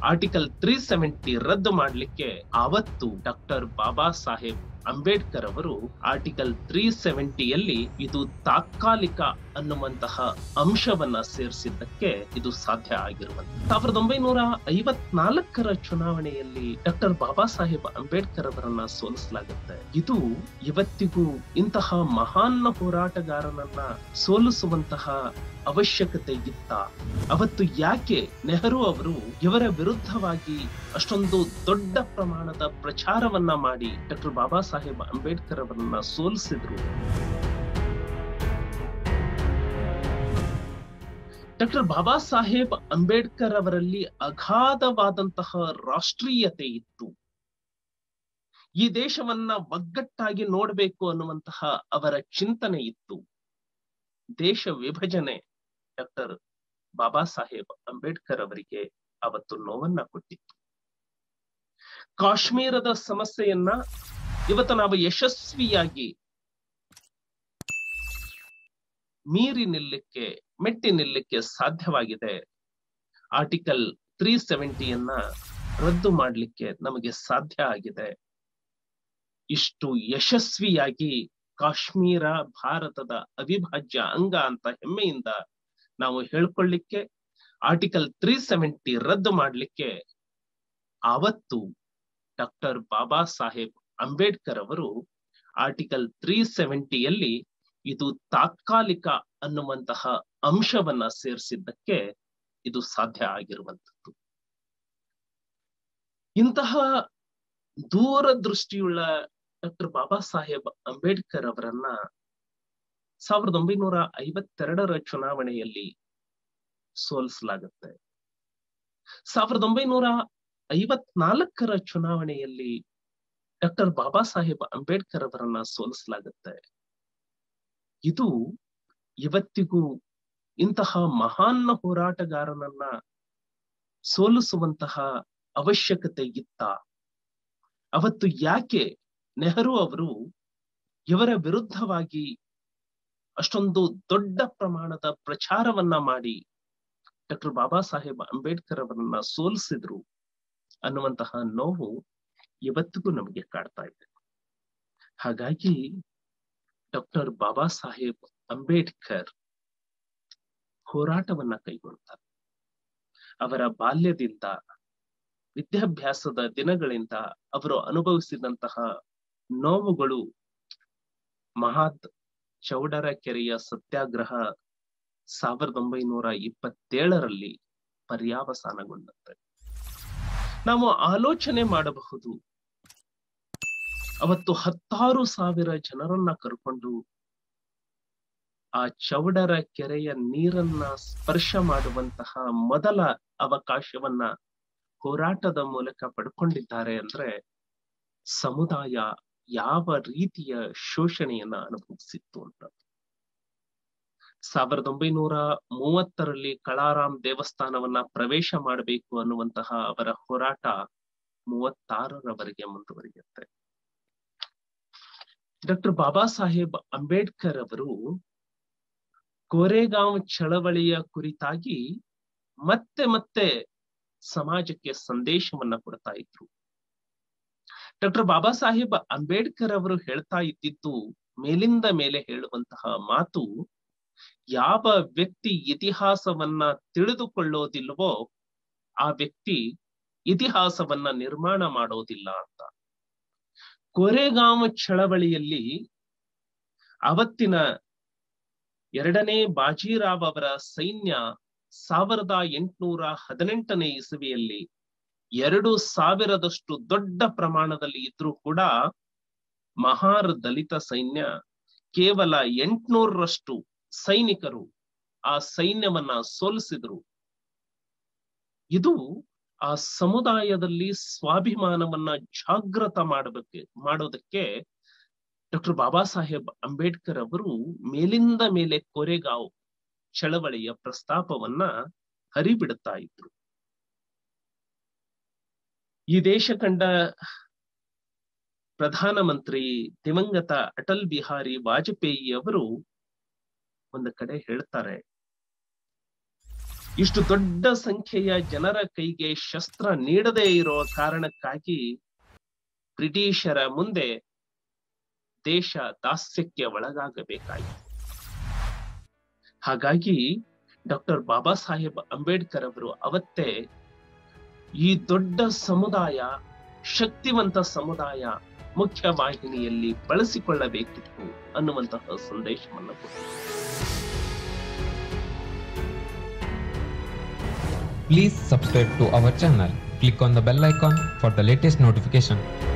Article three seventy ರದ್ದು ಮಾಡಲಿಕ್ಕೆ ಅವತ್ತು ಡಾಕ್ಟರ್ ಬಾಬಾ ಸಾಹೇಬ್ ಅಂಬೇಡ್ಕರ್ ಅವರು ಆರ್ಟಿಕಲ್ ತ್ರೀ ಸೆವೆಂಟಿಯಲ್ಲಿ ಇದು ತಾತ್ಕಾಲಿಕ ಅನ್ನುವಂತಹ ಅಂಶವನ್ನ ಸೇರಿಸಿದ್ದಕ್ಕೆ ಇದು ಸಾಧ್ಯ ಆಗಿರುವಂತ ಸಾವಿರದ ಒಂಬೈನೂರ ಐವತ್ನಾಲ್ಕರ ಚುನಾವಣೆಯಲ್ಲಿ ಡಾಕ್ಟರ್ ಬಾಬಾ ಸಾಹೇಬ್ ಅಂಬೇಡ್ಕರ್ ಅವರನ್ನ ಸೋಲಿಸಲಾಗುತ್ತೆ ಇದು ಇವತ್ತಿಗೂ ಇಂತಹ ಮಹಾನ್ ಹೋರಾಟಗಾರನನ್ನ ಸೋಲಿಸುವಂತಹ ಅವಶ್ಯಕತೆ ಇತ್ತ ಅವತ್ತು ಯಾಕೆ ನೆಹರು ಅವರು ಇವರ ವಿರುದ್ಧವಾಗಿ ಅಷ್ಟೊಂದು ದೊಡ್ಡ ಪ್ರಮಾಣದ ಪ್ರಚಾರವನ್ನ ಮಾಡಿ ಡಾಕ್ಟರ್ ಬಾಬಾ ಸಾಹೇಬ್ ಅಂಬೇಡ್ಕರ್ ಅವರನ್ನ ಸೋಲಿಸಿದ್ರು ಡಾಕ್ಟರ್ ಬಾಬಾ ಸಾಹೇಬ್ ಅಂಬೇಡ್ಕರ್ ಅವರಲ್ಲಿ ಅಗಾಧವಾದಂತಹ ರಾಷ್ಟ್ರೀಯತೆ ಇತ್ತು ಈ ದೇಶವನ್ನ ಒಗ್ಗಟ್ಟಾಗಿ ನೋಡಬೇಕು ಅನ್ನುವಂತಹ ಅವರ ಚಿಂತನೆ ಇತ್ತು ದೇಶ ವಿಭಜನೆ ಡಾಕ್ಟರ್ ಬಾಬಾ ಸಾಹೇಬ್ ಅಂಬೇಡ್ಕರ್ ಅವರಿಗೆ ಅವತ್ತು ನೋವನ್ನ ಕೊಟ್ಟಿತ್ತು ಕಾಶ್ಮೀರದ ಸಮಸ್ಯೆಯನ್ನ ಇವತ್ತು ನಾವು ಯಶಸ್ವಿಯಾಗಿ ಮೀರಿ ನಿಲ್ಲಕ್ಕೆ ಮೆಟ್ಟಿ ನಿಲ್ಲಕ್ಕೆ ಸಾಧ್ಯವಾಗಿದೆ ಆರ್ಟಿಕಲ್ ತ್ರೀ ಸೆವೆಂಟಿಯನ್ನ ರದ್ದು ಮಾಡಲಿಕ್ಕೆ ನಮಗೆ ಸಾಧ್ಯ ಆಗಿದೆ ಇಷ್ಟು ಯಶಸ್ವಿಯಾಗಿ ಕಾಶ್ಮೀರ ಭಾರತದ ಅವಿಭಾಜ್ಯ ಅಂಗ ಅಂತ ಹೆಮ್ಮೆಯಿಂದ ನಾವು ಹೇಳ್ಕೊಳ್ಳಿಕ್ಕೆ ಆರ್ಟಿಕಲ್ ತ್ರೀ ಸೆವೆಂಟಿ ರದ್ದು ಮಾಡಲಿಕ್ಕೆ ಆವತ್ತು ಡಾಕ್ಟರ್ ಬಾಬಾ ಸಾಹೇಬ್ ಅಂಬೇಡ್ಕರ್ ಅವರು ಆರ್ಟಿಕಲ್ ತ್ರೀ ಸೆವೆಂಟಿಯಲ್ಲಿ ಇದು ತಾತ್ಕಾಲಿಕ ಅನ್ನುವಂತಹ ಅಂಶವನ್ನ ಸೇರಿಸಿದ್ದಕ್ಕೆ ಇದು ಸಾಧ್ಯ ಆಗಿರುವಂತದ್ದು ಇಂತಹ ದೂರದೃಷ್ಟಿಯುಳ್ಳ ಡಾಕ್ಟರ್ ಬಾಬಾ ಸಾಹೇಬ್ ಅಂಬೇಡ್ಕರ್ ಅವರನ್ನ ಸಾವಿರದ ಒಂಬೈನೂರ ಐವತ್ತೆರಡರ ಚುನಾವಣೆಯಲ್ಲಿ ಸೋಲಿಸಲಾಗುತ್ತೆ ಸಾವಿರದ ಒಂಬೈನೂರ ಐವತ್ನಾಲ್ಕರ ಚುನಾವಣೆಯಲ್ಲಿ ಡಾಕ್ಟರ್ ಬಾಬಾ ಸಾಹೇಬ್ ಅಂಬೇಡ್ಕರ್ ಅವರನ್ನ ಸೋಲಿಸಲಾಗುತ್ತೆ ಇದು ಇವತ್ತಿಗೂ ಇಂತಹ ಮಹಾನ್ ಹೋರಾಟಗಾರನನ್ನ ಸೋಲಿಸುವಂತಹ ಅವಶ್ಯಕತೆ ಇತ್ತ ಅವತ್ತು ಯಾಕೆ ನೆಹರು ಅವರು ಇವರ ವಿರುದ್ಧವಾಗಿ ಅಷ್ಟೊಂದು ದೊಡ್ಡ ಪ್ರಮಾಣದ ಪ್ರಚಾರವನ್ನ ಮಾಡಿ ಡಾಕ್ಟರ್ ಬಾಬಾ ಸಾಹೇಬ್ ಅಂಬೇಡ್ಕರ್ ಅವರನ್ನ ಸೋಲಿಸಿದ್ರು ಅನ್ನುವಂತಹ ನೋವು ಇವತ್ತಿಗೂ ನಮಗೆ ಕಾಡ್ತಾ ಇದೆ ಹಾಗಾಗಿ ಡಾಕ್ಟರ್ ಬಾಬಾ ಸಾಹೇಬ್ ಅಂಬೇಡ್ಕರ್ ಹೋರಾಟವನ್ನ ಕೈಗೊಳ್ತಾರೆ ಅವರ ಬಾಲ್ಯದಿಂದ ವಿದ್ಯಾಭ್ಯಾಸದ ದಿನಗಳಿಂದ ಅವರು ಅನುಭವಿಸಿದಂತಹ ನೋವುಗಳು ಮಹಾತ್ ಚೌಡರ ಕೆರೆಯ ಸತ್ಯಾಗ್ರಹ ಸಾವಿರದ ಒಂಬೈನೂರ ಇಪ್ಪತ್ತೇಳರಲ್ಲಿ ಪರ್ಯಾವಸಾನಗೊಂಡಂತೆ ನಾವು ಆಲೋಚನೆ ಮಾಡಬಹುದು ಅವತ್ತು ಹತ್ತಾರು ಸಾವಿರ ಜನರನ್ನ ಕರ್ಕೊಂಡು ಆ ಚೌಡರ ಕೆರೆಯ ನೀರನ್ನ ಸ್ಪರ್ಶ ಮಾಡುವಂತಹ ಮೊದಲ ಅವಕಾಶವನ್ನ ಹೋರಾಟದ ಮೂಲಕ ಪಡ್ಕೊಂಡಿದ್ದಾರೆ ಅಂದ್ರೆ ಸಮುದಾಯ ಯಾವ ರೀತಿಯ ಶೋಷಣೆಯನ್ನ ಅನುಭವಿಸಿತ್ತು ಅಂತ ಸಾವಿರದ ಒಂಬೈನೂರ ಮೂವತ್ತರಲ್ಲಿ ಕಳಾರಾಮ್ ದೇವಸ್ಥಾನವನ್ನ ಪ್ರವೇಶ ಮಾಡಬೇಕು ಅನ್ನುವಂತಹ ಅವರ ಹೋರಾಟ ಮೂವತ್ತಾರರವರೆಗೆ ಮುಂದುವರಿಯುತ್ತೆ ಡಾಕ್ಟರ್ ಬಾಬಾ ಸಾಹೇಬ್ ಅಂಬೇಡ್ಕರ್ ಅವರು ಕೋರೆಗಾಂವ್ ಚಳವಳಿಯ ಕುರಿತಾಗಿ ಮತ್ತೆ ಮತ್ತೆ ಸಮಾಜಕ್ಕೆ ಸಂದೇಶವನ್ನ ಕೊಡ್ತಾ ಇದ್ರು ಡಾಕ್ಟರ್ ಬಾಬಾ ಸಾಹೇಬ್ ಅಂಬೇಡ್ಕರ್ ಅವರು ಹೇಳ್ತಾ ಇದ್ದಿದ್ದು ಮೇಲಿಂದ ಮೇಲೆ ಹೇಳುವಂತಹ ಮಾತು ಯಾವ ವ್ಯಕ್ತಿ ಇತಿಹಾಸವನ್ನ ತಿಳಿದುಕೊಳ್ಳೋದಿಲ್ವೋ ಆ ವ್ಯಕ್ತಿ ಇತಿಹಾಸವನ್ನ ನಿರ್ಮಾಣ ಮಾಡೋದಿಲ್ಲ ಅಂತ ಕೋರೆಗಾಂವ್ ಚಳವಳಿಯಲ್ಲಿ ಅವತ್ತಿನ ಎರಡನೇ ಬಾಜಿರಾವ್ ಅವರ ಸೈನ್ಯ ಸಾವಿರದ ಎಂಟುನೂರ ಹದಿನೆಂಟನೇ ಇಸವಿಯಲ್ಲಿ ಎರಡು ಸಾವಿರದಷ್ಟು ದೊಡ್ಡ ಪ್ರಮಾಣದಲ್ಲಿ ಇದ್ರೂ ಕೂಡ ಮಹಾರ್ ದಲಿತ ಸೈನ್ಯ ಕೇವಲ ಎಂಟುನೂರರಷ್ಟು ಸೈನಿಕರು ಆ ಸೈನ್ಯವನ್ನ ಸೋಲಿಸಿದ್ರು ಇದು ಆ ಸಮುದಾಯದಲ್ಲಿ ಸ್ವಾಭಿಮಾನವನ್ನ ಜಾಗೃತ ಮಾಡಬೇಕು ಮಾಡೋದಕ್ಕೆ ಡಾಕ್ಟರ್ ಬಾಬಾ ಸಾಹೇಬ್ ಅಂಬೇಡ್ಕರ್ ಅವರು ಮೇಲಿಂದ ಮೇಲೆ ಕೊರೆಗಾಂವ್ ಚಳವಳಿಯ ಪ್ರಸ್ತಾಪವನ್ನ ಹರಿಬಿಡುತ್ತಾ ಇದ್ರು ಈ ದೇಶ ಕಂಡ ಪ್ರಧಾನಮಂತ್ರಿ ದಿವಂಗತ ಅಟಲ್ ಬಿಹಾರಿ ವಾಜಪೇಯಿ ಅವರು ಒಂದು ಕಡೆ ಹೇಳ್ತಾರೆ ಇಷ್ಟು ದೊಡ್ಡ ಸಂಖ್ಯೆಯ ಜನರ ಕೈಗೆ ಶಸ್ತ್ರ ನೀಡದೇ ಇರೋ ಕಾರಣಕ್ಕಾಗಿ ಬ್ರಿಟಿಷರ ಮುಂದೆ ದೇಶ ದಾಸ್ಯಕ್ಕೆ ಒಳಗಾಗಬೇಕಾಯಿತು ಹಾಗಾಗಿ ಡಾಕ್ಟರ್ ಬಾಬಾ ಸಾಹೇಬ್ ಅಂಬೇಡ್ಕರ್ ಅವರು ಅವತ್ತೇ ಈ ದೊಡ್ಡ ಸಮುದಾಯ ಶಕ್ತಿವಂತ ಸಮುದಾಯ ಮುಖ್ಯ ವಾಹಿನಿಯಲ್ಲಿ ಬಳಸಿಕೊಳ್ಳಬೇಕಿತ್ತು ಅನ್ನುವಂತಹ ಸಂದೇಶವನ್ನು ಕೊಟ್ಟರು Please subscribe to our channel. Click on the bell icon for the latest notification.